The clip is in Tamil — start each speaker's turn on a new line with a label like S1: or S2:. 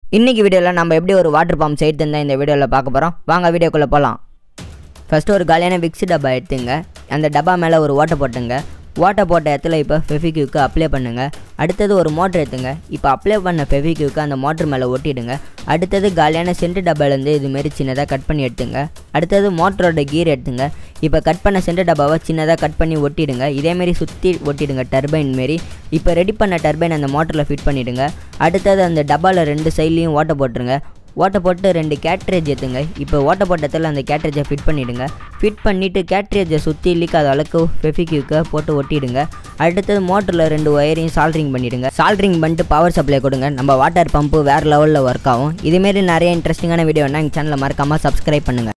S1: இன்றைக்கி வீடியோவில் நம்ம எப்படி ஒரு வாட்டர் பம்ப் செய்து தான் இந்த வீடியோவில் பார்க்க போகிறோம் வாங்க வீடியோக்குள்ளே போகலாம் ஃபஸ்ட்டு ஒரு காலியான விக்ஸ் டப்பா எடுத்துங்க அந்த டப்பா மேலே ஒரு ஓட்டை போட்டுங்க ஓட்டை போட்ட இடத்துல இப்போ ஃபெவிக்யூக்கு அப்ளை பண்ணுங்க அடுத்தது ஒரு மோட்டர் எடுத்துங்க இப்போ அப்ளை பண்ண ஃபெவிக்யூக்கு அந்த மோட்டர் மேலே ஒட்டிடுங்க அடுத்தது காலியான சென்ட் டப்பாலேருந்து இதுமாரி சின்னதாக கட் பண்ணி எடுத்துங்க அடுத்தது மோட்டரோட கீர் எடுத்துங்க இப்போ கட் பண்ண சென்ட் டப்பாவை சின்னதாக கட் பண்ணி ஒட்டிடுங்க இதேமாரி சுற்றி ஒட்டிடுங்க டர்பைன் மாரி இப்போ ரெடி பண்ண டர்பைன் அந்த மோட்டரில் ஃபிட் பண்ணிவிடுங்க அடுத்தது அந்த டப்பாவில் ரெண்டு சைட்லேயும் ஓட்டை போட்டுருங்க ஓட்டை போட்டு ரெண்டு கேட்ரேஜ் எடுத்துங்க இப்போ ஓட்டை போட்டத்தில் அந்த கேட்ரேஜை ஃபிட் பண்ணிவிடுங்க ஃபிட் பண்ணிவிட்டு கேட்ரேஜை சுற்றி லீக்காத அளவுக்கு ஃபெஃபிக்யூக்கை போட்டு ஒட்டிடுங்க அடுத்தது மோட்டரில் ரெண்டு ஒயரையும் சால்ட்ரிங் பண்ணிவிடுங்க சால்ட்ரிங் பண்ணிட்டு பவர் சப்ளை கொடுங்க நம்ம வாட்டர் பம்பு வேறு லெவலில் ஒர்க் ஆகும் இதுமாரி நிறைய இன்ட்ரெஸ்டிங்கான வீடியோனா எங்கள் சேனலை மறக்காமல் சப்ஸ்கிரைப் பண்ணுங்கள்